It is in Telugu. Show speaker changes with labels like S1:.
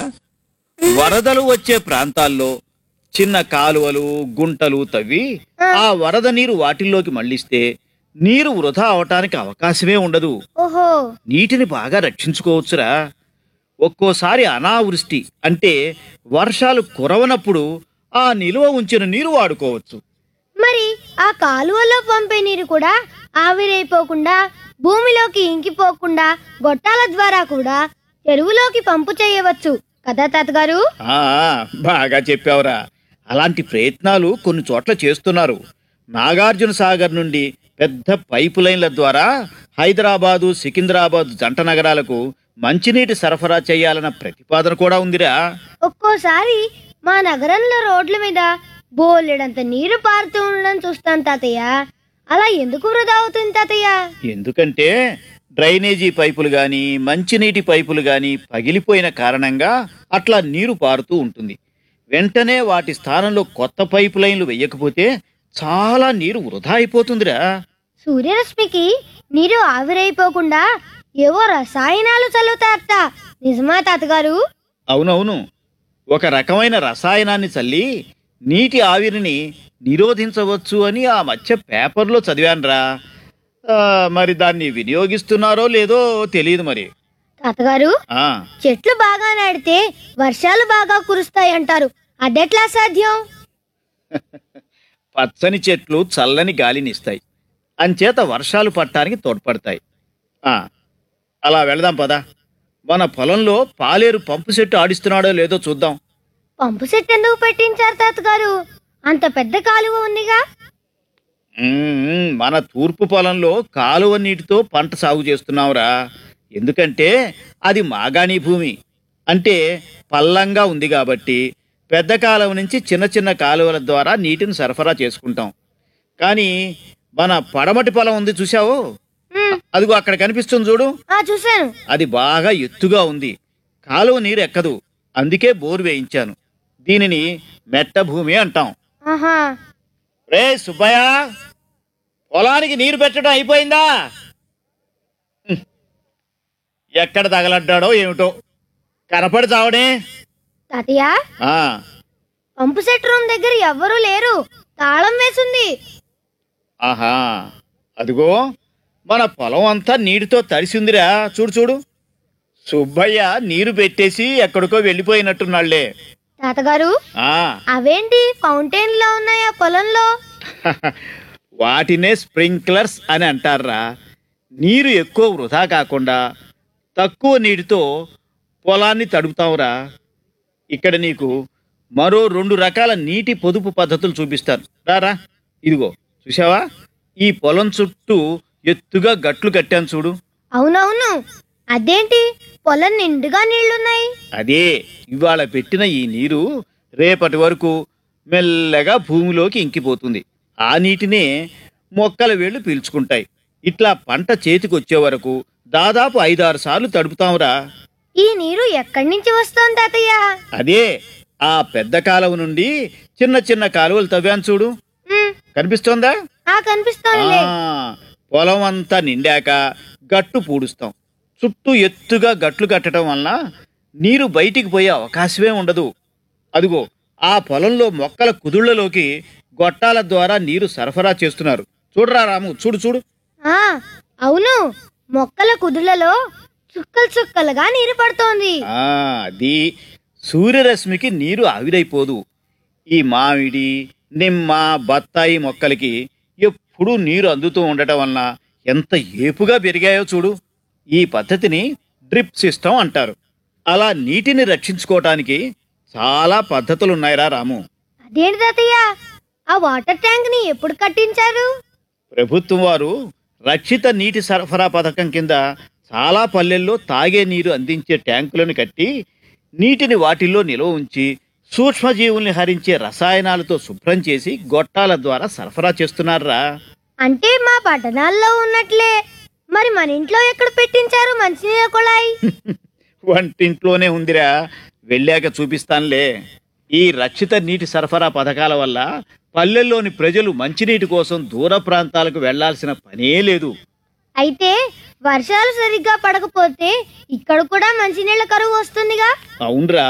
S1: తెలుసా వరదలు వచ్చే ప్రాంతాల్లో చిన్న కాలువలు గుంటలు తవ్వి ఆ వరద నీరు వాటిల్లోకి మళ్లిస్తే నీరు వృధా అవటానికి అవకాశమే ఉండదు
S2: ఓహో
S1: నీటిని బాగా రక్షించుకోవచ్చురా ఒక్కోసారి అనావృష్టి అంటే వర్షాలు కురవనప్పుడు ఆ నిల్వ ఉంచిన నీరు వాడుకోవచ్చు
S2: మరి ఆ కాలువలో పంపే నీరు కూడా ఆవిరైపోకుండా భూమిలోకి ఇంకిపోకుండా గొట్టాల ద్వారా కూడా చెరువులోకి పంపు చేయవచ్చు కదా తాతగారు
S1: ఆ బాగా చెప్పావురా అలాంటి ప్రయత్నాలు కొన్ని చోట్ల చేస్తున్నారు నాగార్జున సాగర్ నుండి పెద్ద పైపు లైన్ల ద్వారా హైదరాబాదు సికింద్రాబాద్ జంట నగరాలకు మంచినీటి సరఫరా చేయాలన్న ప్రతిపాదన కూడా ఉందిరా
S2: ఒక్కోసారి మా నగరంలో రోడ్ల మీద బోలెడంత నీరు పారుతూ ఉండడం చూస్తాను తాతయ్య అలా ఎందుకు వృధా అవుతుంది తాతయ్య
S1: ఎందుకంటే డ్రైనేజీ పైపులు గాని మంచినీటి పైపులు గాని పగిలిపోయిన కారణంగా అట్లా నీరు పారుతూ ఉంటుంది వెంటనే వాటి స్థానంలో కొత్త పైపు లైన్లు వెయ్యకపోతే చాలా నీరు వృధా అయిపోతుందిరా
S2: సూర్యరశ్మికి నీరు ఆవిరైపోకుండా ఏవో రసాయనాలు చల్లుతారట నిజమా తాతగారు
S1: అవునవును ఒక రకమైన రసాయనాన్ని చల్లి నీటి ఆవిరిని నిరోధించవచ్చు అని ఆ మధ్య పేపర్లో చదివానురా ఆ, మరి దాన్ని వినియోగిస్తున్నారో లేదో తెలియదు మరి
S2: తాతగారు
S1: ఆ
S2: చెట్లు బాగా నాడితే వర్షాలు బాగా కురుస్తాయి అంటారు అదెట్లా సాధ్యం
S1: పచ్చని చెట్లు చల్లని గాలినిస్తాయి అంచేత వర్షాలు పట్టడానికి తోడ్పడతాయి ఆ, అలా వెళదాం పదా మన పొలంలో పాలేరు పంపు సెట్టు ఆడిస్తున్నాడో లేదో చూద్దాం
S2: పంపు సెట్ ఎందుకు పెట్టించారు తాతగారు అంత పెద్ద కాలువ ఉందిగా
S1: మ్మ్, మన తూర్పు పొలంలో కాలువ నీటితో పంట సాగు చేస్తున్నావురా ఎందుకంటే అది మాగాణి భూమి అంటే పల్లంగా ఉంది కాబట్టి పెద్ద కాలువ నుంచి చిన్న చిన్న కాలువల ద్వారా నీటిని సరఫరా చేసుకుంటాం కానీ మన పడమటి పొలం ఉంది చూసావు
S2: ఉమ్,
S1: అదిగో అక్కడ కనిపిస్తుంది చూడు
S2: ఆ చూశాను
S1: అది బాగా ఎత్తుగా ఉంది కాలువ నీరు ఎక్కదు అందుకే బోరు వేయించాను దీనిని మెట్ట భూమి అంటాం
S2: ఆహా
S1: రే సుబ్బయ్య పొలానికి నీరు పెట్టడం అయిపోయిందా హ్మ్. ఎక్కడ తగలడ్డాడో ఏమిటో కనపడి చావడే
S2: తాతయ్య
S1: ఆ,
S2: పంపు సెట్ రూమ్ దగ్గర ఎవ్వరూ లేరు తాళం వేసుంది
S1: ఆహా అదిగో మన పొలం అంతా నీటితో తడిసిందిరా చూడు చూడు సుబ్బయ్య నీరు పెట్టేసి ఎక్కడికో వెళ్ళిపోయినట్టున్నాళ్లే
S2: తాతగారు
S1: ఆ
S2: అవేంటి ఫౌంటైన్ లో ఉన్నాయి ఆ పొలంలో
S1: వాటినే స్ప్రింక్లర్స్ అని అంటారా నీరు ఎక్కువ వృధా కాకుండా తక్కువ నీటితో పొలాన్ని తడుపుతావురా ఇక్కడ నీకు మరో రెండు రకాల నీటి పొదుపు పద్ధతులు చూపిస్తాను రారా ఇదిగో చూసావా ఈ పొలం చుట్టూ ఎత్తుగా గట్లు కట్టాను చూడు
S2: అవునవును అదేంటి పొలం నిండుగా నీళ్లున్నాయి
S1: అదే ఇవాళ పెట్టిన ఈ నీరు రేపటి వరకు మెల్లగా భూమిలోకి ఇంకిపోతుంది ఆ నీటినే మొక్కల వేళ్ళు పీల్చుకుంటాయి ఇట్లా పంట చేతికొచ్చే వరకు దాదాపు ఐదారు సార్లు తడుపుతాంరా
S2: ఈ నీరు ఎక్కడి నుంచి వస్తోంది తాతయ్య
S1: అదే ఆ పెద్ద కాలువ నుండి చిన్న చిన్న కాలువలు తవ్వాను చూడు
S2: ఉమ్,
S1: కనిపిస్తోందా
S2: ఆ కనిపిస్తోందిలే
S1: ఆ, పొలం అంతా నిండాక గట్టు పూడుస్తాం చుట్టూ ఎత్తుగా గట్లు కట్టడం వలన నీరు బయటికి పోయే అవకాశమే ఉండదు అదిగో ఆ పొలంలో మొక్కల కుదుళ్లలోకి గొట్టాల ద్వారా నీరు సరఫరా చేస్తున్నారు చూడరా రాము చూడు చూడు
S2: ఆ అవును మొక్కల కుదులలో చుక్కలు చుక్కలుగా నీరు పడుతోంది
S1: ఆ అది సూర్యరశ్మికి నీరు ఆవిరైపోదు ఈ మామిడి నిమ్మ బత్తాయి మొక్కలకి ఎప్పుడూ నీరు అందుతూ ఉండటం వలన ఎంత ఏపుగా పెరిగాయో చూడు ఈ పద్ధతిని డ్రిప్ సిస్టమ్ అంటారు అలా నీటిని రక్షించుకోవటానికి చాలా పద్ధతులున్నాయిరా రాము
S2: అదేంటి తాతయ్య ఆ వాటర్ ట్యాంక్ ని ఎప్పుడు కట్టించారు
S1: ప్రభుత్వం వారు రక్షిత నీటి సరఫరా పథకం కింద చాలా పల్లెల్లో తాగే నీరు అందించే ట్యాంకులను కట్టి నీటిని వాటిల్లో నిల్వ ఉంచి సూక్ష్మజీవుల్ని హరించే రసాయనాలతో శుభ్రం చేసి గొట్టాల ద్వారా సరఫరా చేస్తున్నారా
S2: అంటే మా పట్టణాల్లో ఉన్నట్లే మరి మన ఇంట్లో ఎక్కడ పెట్టించారు మంచినీళ్ళ కుళాయి
S1: వంటింట్లోనే ఉందిరా వెళ్ళాక చూపిస్తానులే ఈ రక్షిత నీటి సరఫరా పథకాల వల్ల పల్లెల్లోని ప్రజలు మంచినీటి కోసం దూర ప్రాంతాలకు వెళ్లాల్సిన పనే లేదు
S2: అయితే వర్షాలు సరిగ్గా పడకపోతే ఇక్కడ కూడా మంచినీళ్ళ కరువు వస్తుందిగా
S1: అవునరా